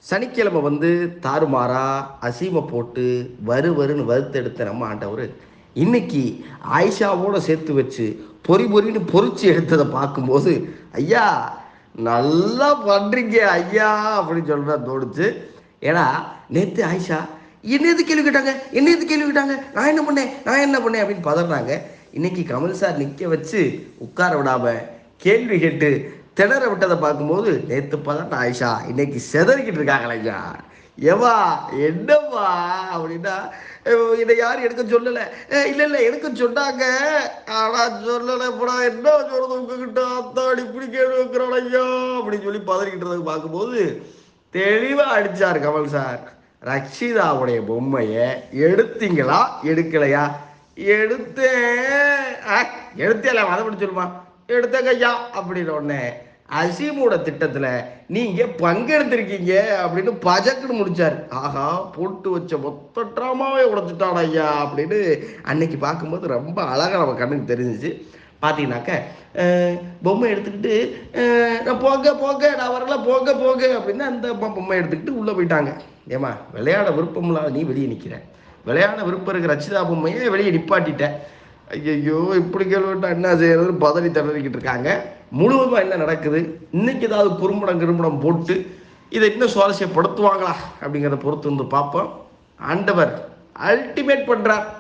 சனிக்கிழமை வந்து தாறுமாறா அசீமை போட்டு வரு வருன்னு வறுத்தெடுத்த நம்ம ஆண்டவர் இன்னைக்கு ஆயிஷாவோட சேர்த்து வச்சு பொறி பொறின்னு பொறிச்சு எடுத்ததை பார்க்கும்போது ஐயா நல்லா பண்ணுறீங்க ஐயா அப்படின்னு சொல்கிறா தோணுச்சு ஏன்னா நேற்று ஆயிஷா என்ன எது கேள்வி கேட்டாங்க என்ன எது கேள்வி கேட்டாங்க நான் என்ன பண்ணேன் நான் என்ன பண்ணேன் அப்படின்னு பதறாங்க இன்னைக்கு கமல் சார் நிற்க வச்சு உட்கார விடாம கேள்வி கேட்டு திணற விட்டதை பார்க்கும்போது நேற்று பதட்ட ஆயிஷா இன்னைக்கு செதறிக்கிட்டு இருக்காங்களே ஐயா எவா என்னவா அப்படின்னா அஹ் இதை யாரும் எடுக்க சொல்லலை அஹ் இல்ல இல்ல எடுக்க சொன்னாங்க ஆனா சொல்லலை இப்போ நான் என்ன சொல்றது உங்ககிட்ட அத்தாடி இப்படி கேள்வி வைக்கிறோம் ஐயா அப்படின்னு சொல்லி பதறிக்கிட்டு இருந்ததை பார்க்கும்போது தெளிவா அடிச்சார் கமல் சார் ரக்ஷிதாவுடைய பொம்மையை எடுத்தீங்களா எடுக்கலையா எடுத்தேன் ஆ, எடுத்தேல அதை பற்றி சொல்லுமா எடுத்தேங்க ஐயா அப்படின்னு உடனே அசீமோட திட்டத்துல நீங்க பங்கெடுத்திருக்கீங்க அப்படின்னு பஜக்குன்னு முடிச்சார் ஆஹா போட்டு வச்ச மொத்த ட்ராமாவே உடைச்சிட்டான் ஐயா அப்படின்னு அன்னைக்கு பார்க்கும்போது ரொம்ப அழகா நம்ம கண்ணுக்கு தெரிஞ்சிச்சு பார்த்தீங்கன்னாக்க அஹ், பொம்மை எடுத்துக்கிட்டு அஹ், நான் போங்க போங்க நான் வரல போங்க போங்க அப்படின்னு அந்த பொ- பொம்மை எடுத்துக்கிட்டு உள்ளே போயிட்டாங்க ஏமா விளையாட விருப்பம் இல்லாத நீ வெளியே நிற்கிற விளையாட விருப்பம் இருக்கிற ரச்சிதா பொம்மையை வெளியே நிப்பாட்டிட்டேன் ஐயோ இப்படி கேள்விட்டா என்ன செய்யறதுன்னு பதறி தடவிக்கிட்டு இருக்காங்க முழுவதுமாக என்ன நடக்குது இன்னைக்கு ஏதாவது குறும்படம் கிரும்படம் போட்டு இதை இன்னும் சுவாரஸ்யப்படுத்துவாங்களா அப்படிங்கிறத பொறுத்து வந்து பார்ப்போம் ஆண்டவர் அல்டிமேட் பண்ணுறார்